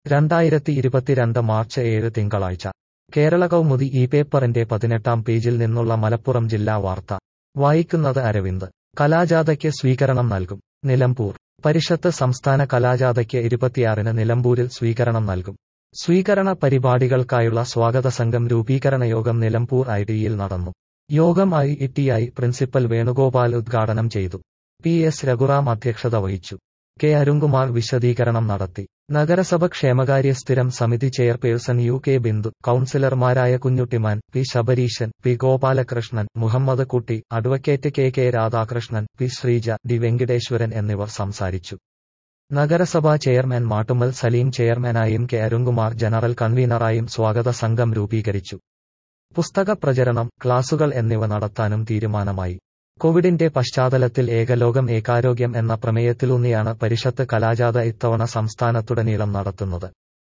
രണ്ടായിരത്തി ഇരുപത്തിരണ്ട് മാർച്ച് ഏഴ് തിങ്കളാഴ്ച കേരള കൗമുദി ഈ പേപ്പറിന്റെ പതിനെട്ടാം പേജിൽ നിന്നുള്ള മലപ്പുറം ജില്ലാ വാർത്ത വായിക്കുന്നത് അരവിന്ദ് കലാജാഥയ്ക്ക് സ്വീകരണം നൽകും നിലമ്പൂർ പരിഷത്ത് സംസ്ഥാന കലാജാഥയ്ക്ക് ഇരുപത്തിയാറിന് നിലമ്പൂരിൽ സ്വീകരണം നൽകും സ്വീകരണ പരിപാടികൾക്കായുള്ള സ്വാഗത സംഘം രൂപീകരണ യോഗം നിലമ്പൂർ ഐ ടിയിൽ നടന്നു യോഗം ഐ ഇ പ്രിൻസിപ്പൽ വേണുഗോപാൽ ഉദ്ഘാടനം ചെയ്തു പി എസ് രഘുറാം അധ്യക്ഷത വഹിച്ചു കെ അരുൺകുമാർ വിശദീകരണം നടത്തി നഗരസഭ ക്ഷേമകാര്യ സ്ഥിരം സമിതി ചെയർപേഴ്സൺ യു കെ ബിന്ദു കൌൺസിലർമാരായ കുഞ്ഞുട്ടിമാൻ P Sabareesan P Gopalakrishnan Muhammad Kutty advocate K K Radhakrishnan P Sreeja D Venkateswaran എന്നിവർ സംസാരിച്ചു നഗരസഭാ ചെയർമാൻ മാട്ടുമ്മൽ സലീം ചെയർമാനായും കെ അരുൺകുമാർ ജനറൽ കൺവീനറായും സ്വാഗത സംഘം രൂപീകരിച്ചു പുസ്തക പ്രചരണം ക്ലാസുകൾ എന്നിവ നടത്താനും തീരുമാനമായി കോവിഡിന്റെ പശ്ചാത്തലത്തിൽ ഏകലോകം ഏകാരോഗ്യം എന്ന പ്രമേയത്തിലൂന്നിയാണ് പരിഷത്ത് കലാജാഥ ഇത്തവണ സംസ്ഥാനത്തുടനീളം നടത്തുന്നത്